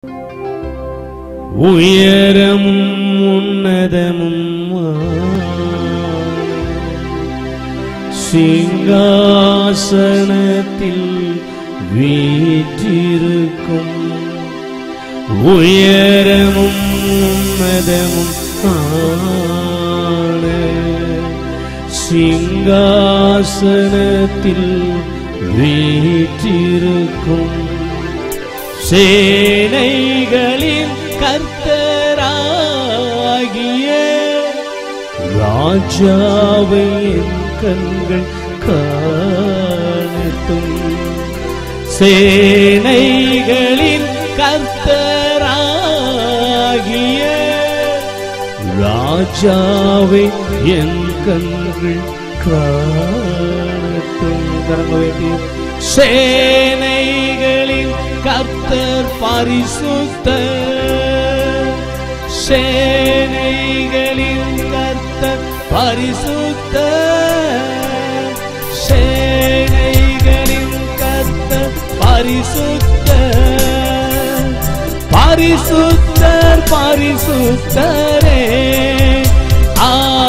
உயரமும் உன்னதமும் சிங்காசனத்தில் வீற்றிருக்கும் உயரமும் உன்னதமும் ஆன சிங்காசனத்தில் வீற்றிருக்கும் சேனைகளின் கர்த்தராகிய ராஜாவை என் கண்கள் காணட்டும் சேனைகளின் கர்த்தராகிய ராஜாவை என் கண்கள் காணட்டும் கரங்க வேண்டி சேனைகளின் கர்த்தர் பரிசுத்த சேனைகளின் கர்த்தர் பரிசுத்த சேனைகளின் கர்த்தர் பரிசுத்த பரிசுத்தர் பரிசுத்தரே ஆ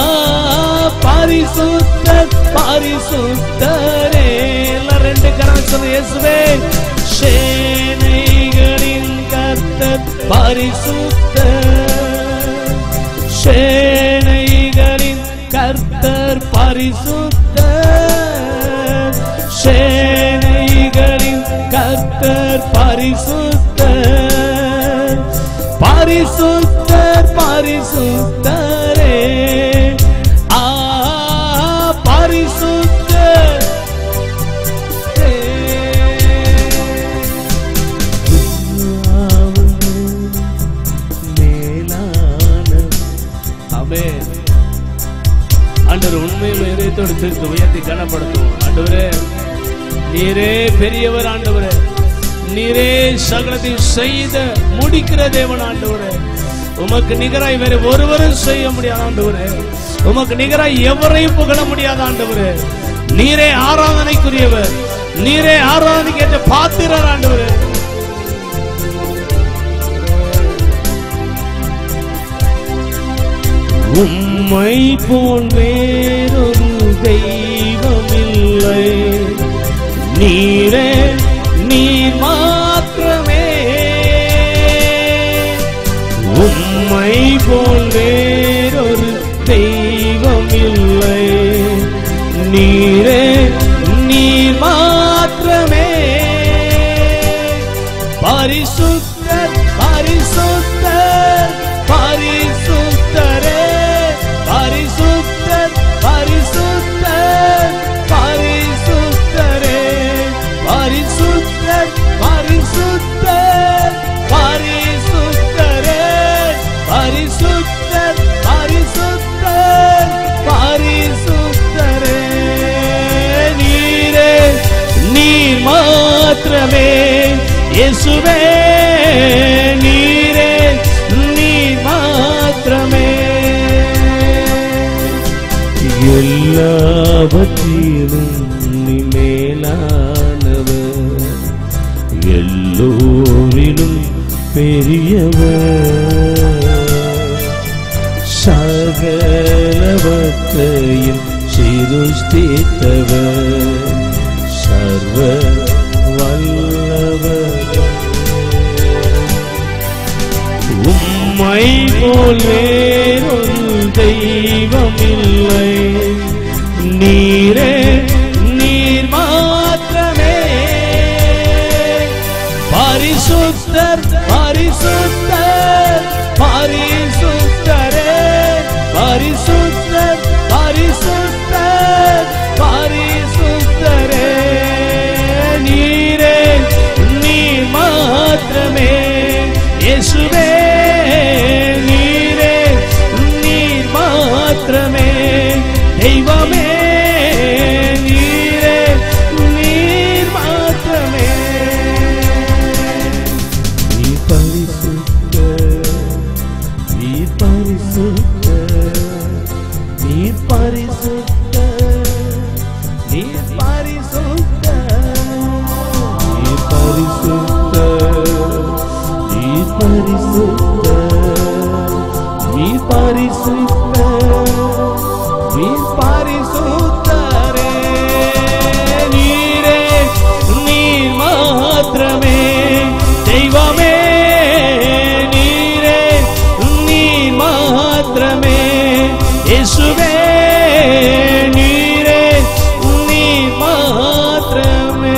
பரிசுத்தர் பரிசுத்தரே எல்லாம் ரெண்டு கரம் சொல்லு இயேசுவே சேனைகளின் கர்த்தர் பரிசுத்தர் சேனைகளின் கர்த்தர் பரிசுத்தர் சேனைகளின் கர்த்தர் பரிசுத்தர் பரிசுத்தர் பரிசுத்தரே ஆ பரிசுத்தர் ஆமென் ஆண்டவர் உண்மையில் இதயத்தோடு சேர்த்து உயர்த்தி கனப்படுத்துவோம் ஆண்டவரே நீரே பெரியவர் ஆண்டவரே நீரே சகலத்தையும் செய்த முடிக்கிற தேவன் ஆண்டவரே உமக்கு நிகராய் வேற ஒருவரும் செய்ய முடியாத ஆண்டவரே உமக்கு நிகராய் எவரையும் புகழ முடியாத ஆண்டவரே நீரே ஆராதனைக்குரியவர் நீரே ஆராதனைக்கு ஏற்ற பாத்திரர் ஆண்டவரே உம்மை போல் வேறொரு தெய்வமில்லை நீரே நீர் மாத்திரமே உம்மை போல் வேறொரு தெய்வமில்லை நீரே நீர் மாத்திரமே பரிசுத்தர் பரிசுத்தர் பரிசுத்தரே பரிசுத்தர் பரிசுத்தர் பரிசுத்தரே பரிசுத்தர் பரிசுத்தர் பரிசுத்தரே பரிசுத்தர் பரிசுத்தர் பரிசுத்தரே நீரே நீர் மாத்திரமே இயேசுவே நீரே நீர் மாத்திரமே எல்லாவற்றிலும் நீ மேலானவர் எல்லோரிலும் பெரியவர் சகலவற்றையும் சிருஷ்டித்தவர் சர்வ வல்லவர் உம்மை போல் வேறொரு தெய்வமில்லை நீரே நீர் மாத்திரமே பரிசுத்தர் பரிசுத்தர் பரிசுத்தரே பரிசுத்தர் பரிசுத்தர் பரிசுத்தரே நீரே நீர் மாத்திரமே இயேசுவே நீரே நீர் மாத்திரமே தெய்வமே நீரே நீர் மாத்திரமே நீ பரிசுத்த நீ பரிசுத்த நீ பரிசுத்த நீ பரிசுத்த நீ பரிசுத்த நீ பரிசுத்த நீ பரிசுத்த நீ பரிசுத்தரே நீரே நீர் மாத்திரமே தெய்வமே நீரே நீர் மாத்திரமே இயேசுவே நீரே நீர் மாத்திரமே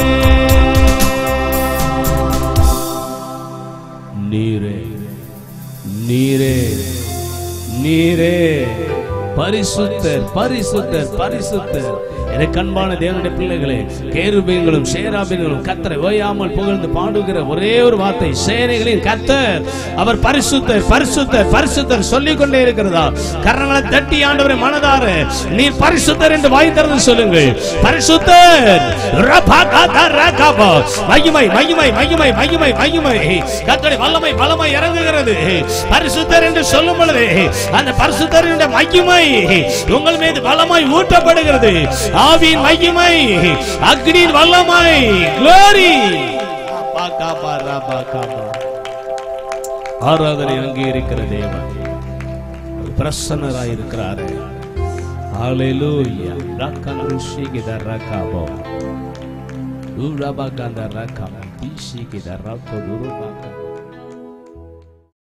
நீரே நீரே நீரே பரிசுத்தர் பரிசுத்தர் பரிசுத்தர் எனக்கு அன்பான தேவனுடைய பிள்ளைகளே கேருபீன்களும் சேராபீன்களும் கத்தரை ஓயாமல் புகழ்ந்து பாடுகிற ஒரே ஒரு வார்த்தை சேனைகளின் கத்தர் அவர் பரிசுத்தர் பரிசுத்தர் பரிசுத்தர் சொல்லிக் கொண்டே இருக்கிறதா கரங்களை தட்டி ஆண்டவரை மனதார நீர் பரிசுத்தர் என்று வாய் திறந்து சொல்லுங்கள் பரிசுத்தர் ரபாகாதா ரகாபா. மகிமை மகிமை மகிமை மகிமை மகிமை கத்தடி வல்லமை பலமை இறங்குகிறது பரிசுத்தர் என்று சொல்லும் பொழுது அந்த பரிசுத்தரின் மகிமை உங்கள் மீது பலமாய் ஊட்டப்படுகிறது ஆவியின் மகிமை அக்னியின் வல்லமை glory பாகாபா ரபாகாபா. ஆராதனை அங்கே இருக்கிற தேவன் பிரசன்னராய் இருக்கிறாரே ஹalleluya ரக்கனுஷிகித ரகாபோ உரபகந்த ரகம் தீஷிகித ரக்கதுருபக